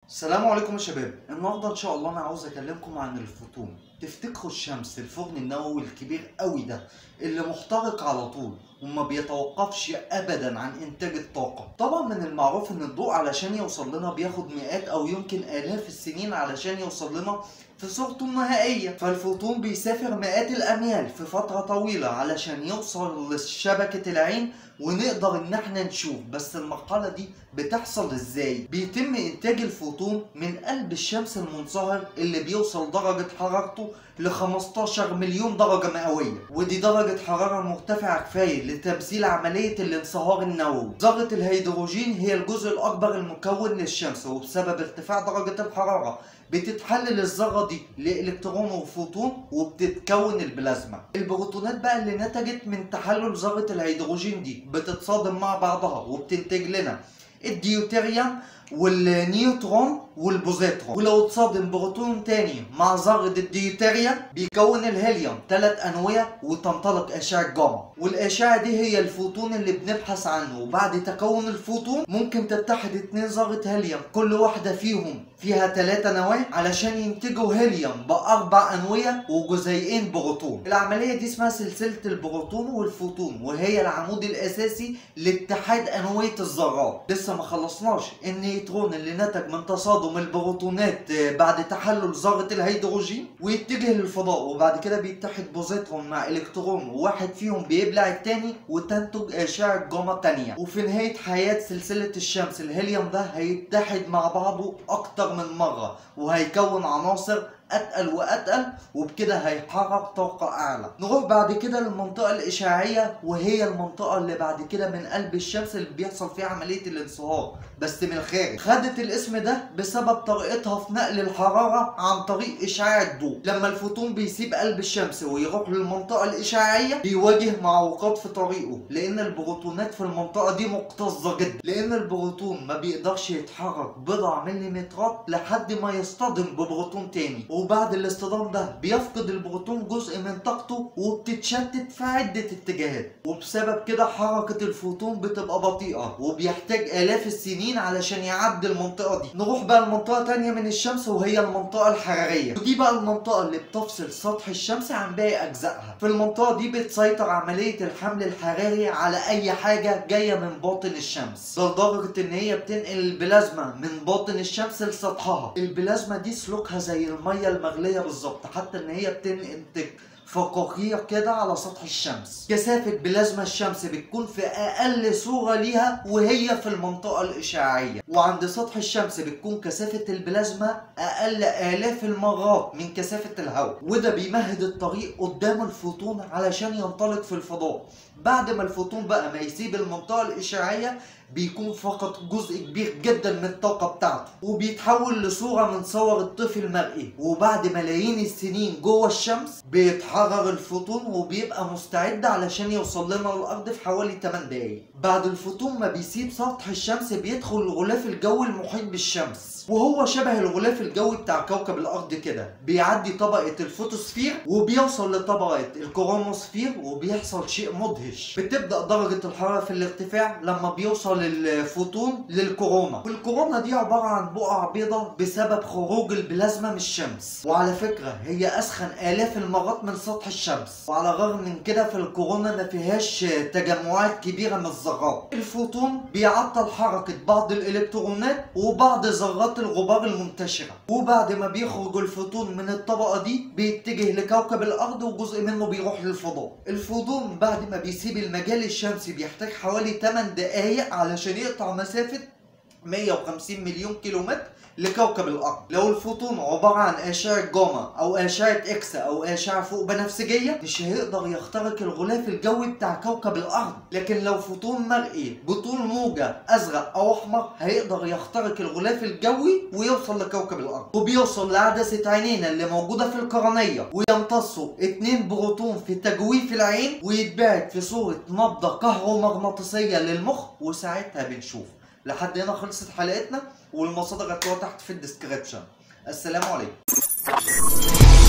السلام عليكم يا شباب النهارده ان شاء الله انا عاوز اكلمكم عن الفوتون تفتكروا الشمس الفرن النووي الكبير قوي ده اللي محترق على طول وما بيتوقفش ابدا عن انتاج الطاقه طبعا من المعروف ان الضوء علشان يوصل لنا بياخد مئات او يمكن الاف السنين علشان يوصل لنا في صورته النهائيه فالفوتون بيسافر مئات الاميال في فتره طويله علشان يوصل لشبكه العين ونقدر ان احنا نشوف بس المرحله دي بتحصل ازاي بيتم انتاج الفوتون من قلب الشمس المنصهر اللي بيوصل درجه حرارته ل 15 مليون درجه مئويه ودي درجه حراره مرتفعه كفايه لتمثيل عمليه الانصهار النووي ذره الهيدروجين هي الجزء الاكبر المكون للشمس وبسبب ارتفاع درجه الحراره بتتحلل الذره دي لالكترون وفوتون وبتتكون البلازما البروتونات بقى اللي نتجت من تحلل ذره الهيدروجين دي بتتصادم مع بعضها وبتنتج لنا الديوتيريوم والنيوترون والبوزيترون ولو اتصادم بروتون تاني مع ذرة الديوتيريوم بيكون الهيليوم ثلاث أنوية وتنطلق أشعة جاما والأشعة دي هي الفوتون اللي بنبحث عنه وبعد تكون الفوتون ممكن تتحد اتنين ذرة هيليوم كل واحدة فيهم فيها ثلاثة نواة علشان ينتجوا هيليوم بأربع أنوية وجزيئين بروتون العملية دي اسمها سلسلة البروتون والفوتون وهي العمود الأساسي لاتحاد أنوية الذرات لسه ما خلصناش النيوترون اللي نتج من تصادم البروتونات بعد تحلل ذرة الهيدروجين ويتجه للفضاء وبعد كده بيتحد بوزيترون مع إلكترون وواحد فيهم بيبلع التاني وتنتج أشعة جاما تانية وفي نهاية حياة سلسلة الشمس الهيليوم ده هيتحد مع بعضه أكتر من مرة وهيكون عناصر اتقل واتقل وبكده هيحرك طاقة اعلى نروح بعد كده للمنطقة الاشعاعية وهي المنطقة اللي بعد كده من قلب الشمس اللي بيحصل فيها عملية الانصهار بس من الخارج خدت الاسم ده بسبب طريقتها في نقل الحرارة عن طريق اشعاع الضوء لما الفوتون بيسيب قلب الشمس ويروح للمنطقة الاشعاعية بيواجه معوقات في طريقه لان البروتونات في المنطقة دي مكتظة جدا لان البروتون ما بيقدرش يتحرك بضع مليمترات لحد ما يصطدم ببروتون تاني وبعد الاصطدام ده بيفقد البروتون جزء من طاقته وبتتشتت في عدة اتجاهات وبسبب كده حركة الفوتون بتبقى بطيئة وبيحتاج آلاف السنين علشان يعدي المنطقة دي نروح بقى لمنطقة تانية من الشمس وهي المنطقة الحرارية ودي بقى المنطقة اللي بتفصل سطح الشمس عن باقي أجزائها في المنطقة دي بتسيطر عملية الحمل الحراري على أي حاجة جاية من باطن الشمس لدرجة إن هي بتنقل البلازما من باطن الشمس لسطحها البلازما دي سلوكها زي المية المغلية بالظبط حتى إن هي بتنتج فقاقيع كده على سطح الشمس كثافة بلازما الشمس بتكون في أقل صورة ليها وهي في المنطقة الإشعاعية وعند سطح الشمس بتكون كثافة البلازما أقل آلاف المرات من كثافة الهواء وده بيمهد الطريق قدام الفوتون علشان ينطلق في الفضاء بعد ما الفوتون بقى ما يسيب المنطقة الإشعاعية بيكون فقط جزء كبير جدا من الطاقة بتاعته وبيتحول لصورة من صور الطفل المرئي وبعد ملايين السنين جوه الشمس بيتحرر الفوتون وبيبقى مستعد علشان يوصل لنا الأرض في حوالي 8 دقايق بعد الفوتون ما بيسيب سطح الشمس بيدخل الغلاف الجوي المحيط بالشمس وهو شبه الغلاف الجوي بتاع كوكب الأرض كده بيعدي طبقة الفوتوسفير وبيوصل لطبقة الكروموسفير وبيحصل شيء مدهش بتبدأ درجة الحرارة في الارتفاع لما بيوصل الفوتون للكورونا والكورونا دي عبارة عن بقع بيضاء بسبب خروج البلازما من الشمس وعلى فكرة هي أسخن آلاف المرات من سطح الشمس وعلى الرغم من كده فالكورونا ما فيهاش تجمعات كبيرة من الذرات الفوتون بيعطل حركة بعض الإلكترونات وبعض ذرات الغبار المنتشرة وبعد ما بيخرج الفوتون من الطبقة دي بيتجه لكوكب الأرض وجزء منه بيروح للفضاء الفوتون بعد ما بيسيب المجال الشمسي بيحتاج حوالي 8 دقايق علشان يقطع مسافة 150 مليون كيلومتر لكوكب الارض لو الفوتون عباره عن اشعه جاما او اشعه اكس او اشعه فوق بنفسجيه مش هيقدر يخترق الغلاف الجوي بتاع كوكب الارض لكن لو فوتون مرئي بطول موجه ازرق او احمر هيقدر يخترق الغلاف الجوي ويوصل لكوكب الارض وبيوصل لعدسه عينينا اللي موجوده في القرنيه ويمتصوا اتنين بروتون في تجويف العين ويتبعت في صوره نبضه كهرومغناطيسيه للمخ وساعتها بنشوف لحد هنا خلصت حلقتنا والمصادر هتلاقوها تحت في الديسكريبشن السلام عليكم